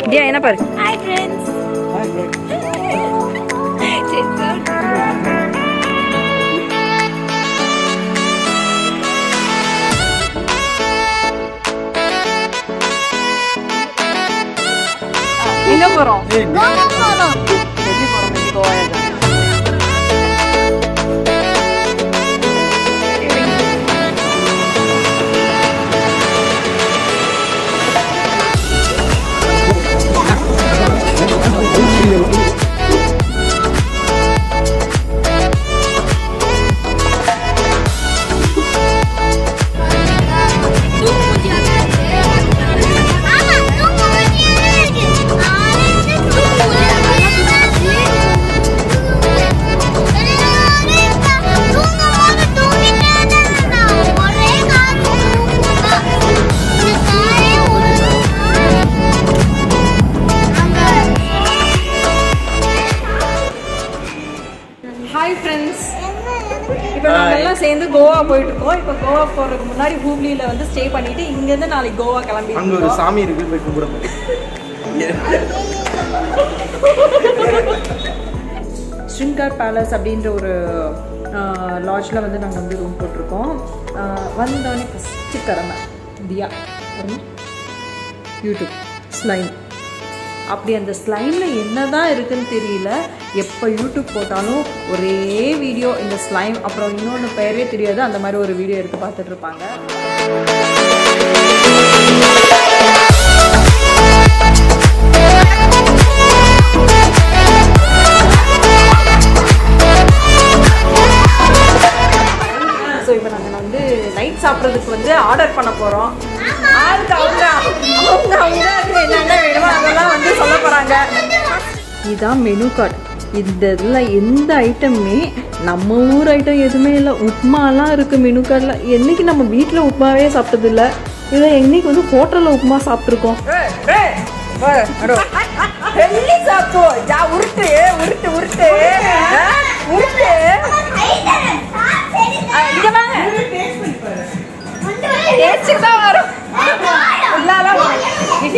தியா என்ன பாரு hi friends எங்க போறோம் கோவா போறோம் எப்படி போறோம் இன்னைக்கு கோவா ஆமா தூங்க முடியாது இருக்கு ஆரஞ்சு தூங்க தூங்கும்போது தூங்கிட்டே தான் இருந்தான். ஒரே காத்து தூங்குதான். இந்த காயே ஒரு ஹாய் ஃப்ரெண்ட்ஸ் இப்போ நாங்க எல்லாம் சேர்ந்து கோவா போயிட்டு இருக்கோம் இப்போ கோவா போறதுக்கு முன்னாடி ஹூப்ளியில வந்து ஸ்டே பண்ணிட்டு இங்க இருந்து நாளைக்கு கோவா கிளம்பி அங்க ஒரு சாமி இருக்கு போய் கும்பிட போய் ஸ்ரிங்கார் பேலஸ் அப்படின்ற ஒரு லாட்ஜில் வந்து நாங்கள் வந்து ரூம் போட்டிருக்கோம் ஆஹ் வந்தோடனே ஃபஸ்ட்டு கடமை தியா பாருங்க. யூடியூப் ஸ்லைம் அப்படி அந்த ஸ்லைமில் என்ன தான் இருக்குன்னு தெரியல எப்போ யூடியூப் போட்டாலும் ஒரே வீடியோ இந்த ஸ்லைம் அப்புறம் இன்னொன்று பேரே தெரியாது அந்த மாதிரி ஒரு வீடியோ எடுத்து பார்த்துட்டு இருப்பாங்க ஸோ இப்போ நாங்கள் வந்து நைட் சாப்பிட்றதுக்கு வந்து ஆர்டர் பண்ண போகிறோம் ஆளுக்கு அவங்க அவங்க அவங்க என்னென்ன வேணுமோ அதெல்லாம் வந்து சொல்ல போகிறாங்க இதுதான் மெனு கார்டு இந்த இதில் எந்த ஐட்டமுமே நம்ம ஊர் ஐட்டம் எதுவுமே இல்லை உப்மாலாம் இருக்குது மெனு கார்டில் என்னைக்கு நம்ம வீட்டில் உப்மாவே சாப்பிட்டது இல்லை இதை என்னைக்கு வந்து ஹோட்டலில் உப்மா சாப்பிட்ருக்கோம் வெள்ளி சாப்பிட்டு ஜா உருட்டு உருட்டு உருட்டு ஆ, உருட்டு ஆ, இங்க வாங்க டேஸ்ட்டுக்கு தான் வரும் உள்ளாலாம் வரும் இது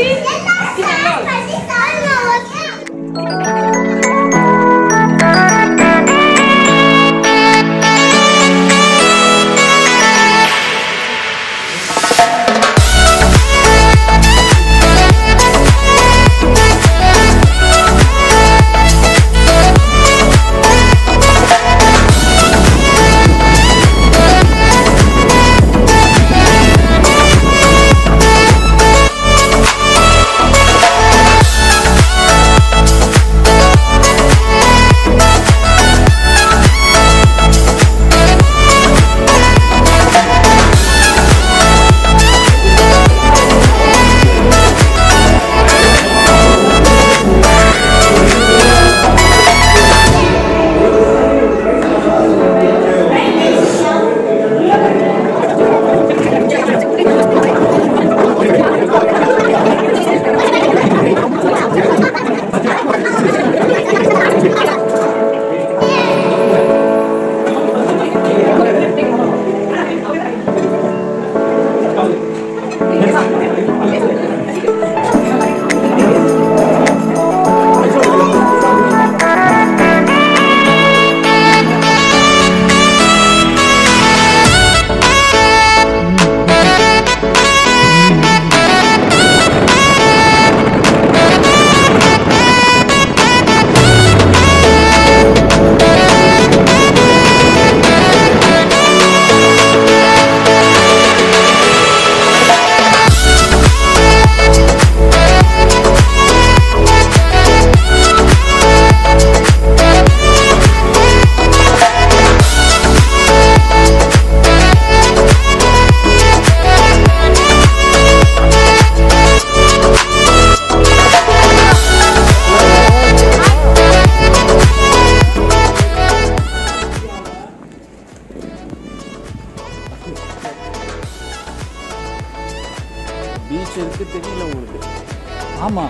பீச் இருக்கு தெரியல உங்களுக்கு ஆமாம்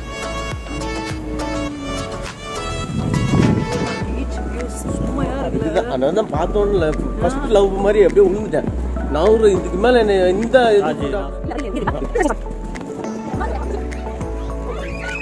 இதுதான் அதனால தான் பார்த்தோன்னு ஃபர்ஸ்ட் லவ் மாதிரி அப்படியே உழுந்துட்டேன் நான் ஒரு இதுக்கு மேல என்ன இந்த இது ராஜி. கூப்பிட்டா-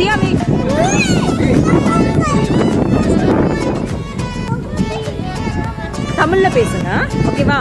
தியா வெயிட் தமிழ்ல பேசுங்க ஓகேவா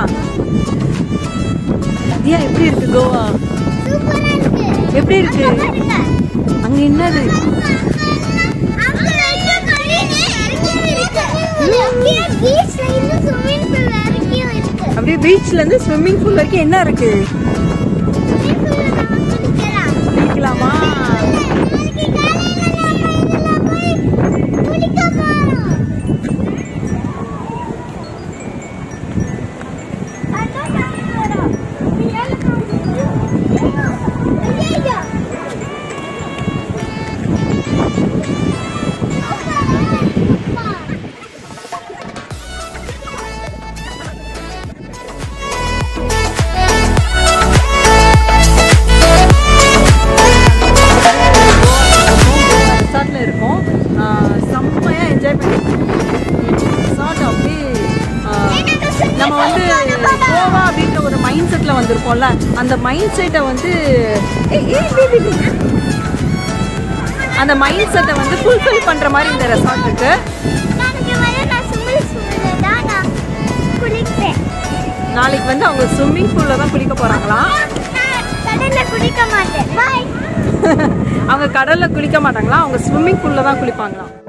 தியா எப்படி இருக்கு கோவா சூப்பரா இருக்கு எப்படி இருக்கு பாருங்க அங்க என்னது அங்க ரெண்டு கல்லினே இறக்கியும் இருக்கு அப்படியே பீச்ல இருந்து ஸ்விம்மிங் பூல் இறக்கியும் இருக்கு அப்படியே பீச்ல இருந்து ஸ்விம்மிங் பூல் வரைக்கும் என்ன இருக்கு ஸ்விம்மிங் பூல்ல நம்ம குளிக்கலாம் குளிக்கலாமா நாளைக்கு காலையில நம்ம இதுல போய் குளிக்க போறோம் அதான் நாங்க போறோம் ஏழு ஐயோ ரிசார்ட்ல இருக்கோம் ஆஹ் செம்மையா என்ஜாய் பண்ணி ரிசார்ட் அப்படியே ஆஹ் நம்ம வந்து கோவா அப்படின்ற ஒரு மைண்ட் செட்ல வந்திருக்கோம்ல அந்த மைண்ட் செட்டை வந்து ஏய், ஏய், ஏய், ஏய், ஏய். அந்த மைண்ட் செட்டை வந்து ஃபுல்ஃபில் பண்ற மாதிரி இந்த ரெசார்ட் இருக்கு நாளைக்கு வந்து நான் ஸ்விம்மிங் பூல்ல தான் நான் குளிப்பேன் நாளைக்கு வந்து அவங்க ஸ்விம்மிங் பூல்ல தான் குளிக்க போறாங்களாம் நான் கடல்ல குளிக்க மாட்டேன் பாய் அவங்க கடல்ல குளிக்க மாட்டாங்களா அவங்க ஸ்விம்மிங் பூல்ல தான் குளிப்பாங்களாம்